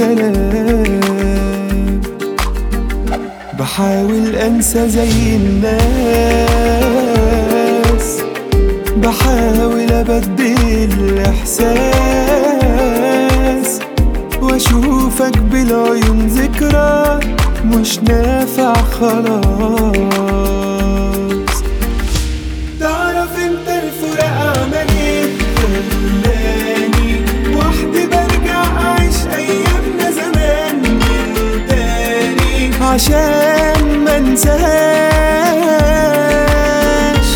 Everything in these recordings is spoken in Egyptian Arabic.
سلام بحاول انسى زي الناس بحاول ابدل الاحساس واشوفك بالعيون ذكرى مش نافع خلاص تعرف انت الفراق عمل ايه خلاني وحدي برجع اعيش ايامنا زمان من تاني عشان ما انساهاش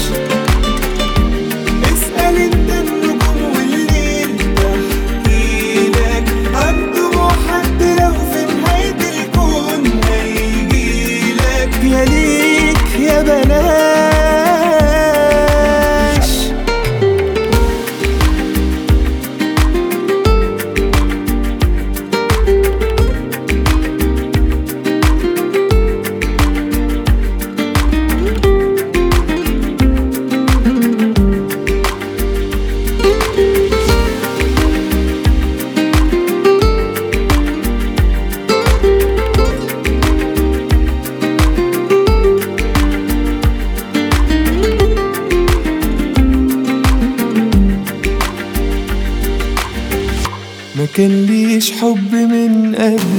اسأل انت النجوم والليل بحكي لك عن دموع حد لو في نهاية الكون هيجيلك يا ليك يا بلاش ما كان ليش حب من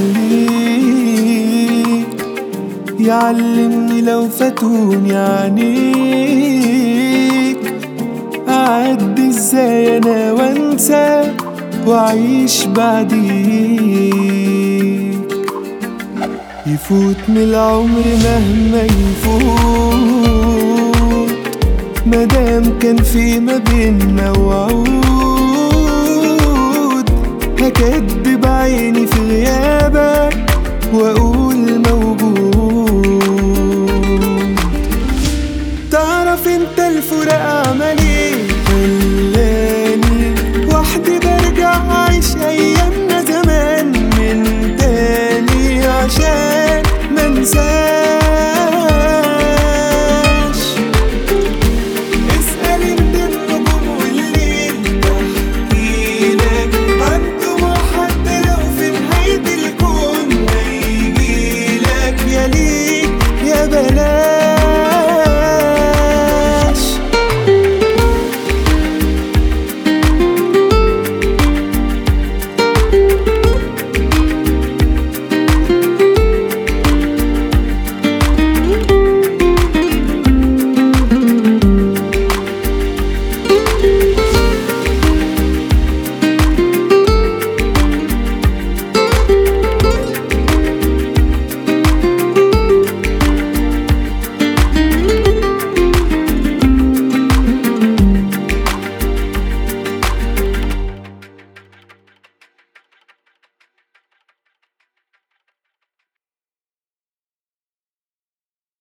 قبليك يعلمني لو فاتوني عنيك أعدي ازاي انا وانسى واعيش بعديك يفوت من العمر مهما يفوت مادام كان في ما بينا وعود هكدب عيني في غيابك واقول موجود